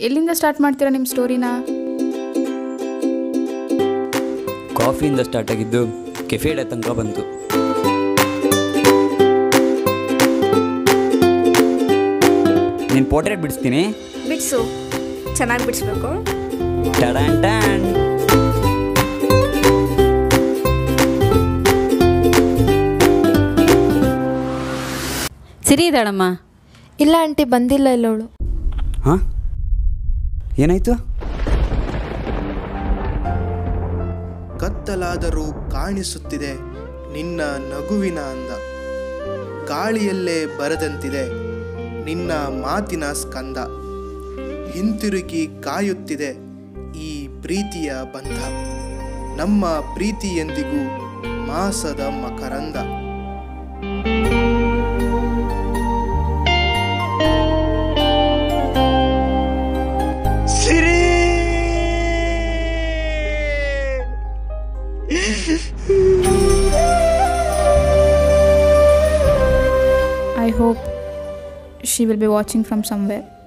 ಎಲ್ಲಿಂದ ಸ್ಟಾರ್ಟ್ ಮಾಡ್ತೀರಾ ನಿಮ್ಮ ಸ್ಟೋರಿನ ಕಾಫಿಯಿಂದ ಸ್ಟಾರ್ಟ್ ಆಗಿದ್ದು ಕೆಫೆ ತನಕ ಬಂತು ನೀನು ಪೋರ್ಟ್ರೇಟ್ ಬಿಡಿಸ್ತೀನಿ ಬಿಡಿಸು ಚೆನ್ನಾಗಿ ಬಿಡಿಸ್ಬೇಕು ಟಡಾನ್ ಟ್ಯಾನ್ ಸಿರಿ ಇದ್ದಾಳಮ್ಮ ಇಲ್ಲ ಆಂಟಿ ಬಂದಿಲ್ಲ ಇಲ್ಲವಳು ಹಾಂ ಏನಾಯಿತು ಕತ್ತಲಾದರೂ ಕಾಣಿಸುತ್ತಿದೆ ನಿನ್ನ ನಗುವಿನ ಅಂದ ಗಾಳಿಯಲ್ಲೇ ಬರದಂತಿದೆ ನಿನ್ನ ಮಾತಿನ ಸ್ಕಂದ ಹಿಂತಿರುಗಿ ಕಾಯುತ್ತಿದೆ ಈ ಪ್ರೀತಿಯ ಬಂಧ ನಮ್ಮ ಪ್ರೀತಿ ಎಂದಿಗೂ ಮಾಸದ ಮಕರಂದ ಸಿರಿ I hope she will be watching from somewhere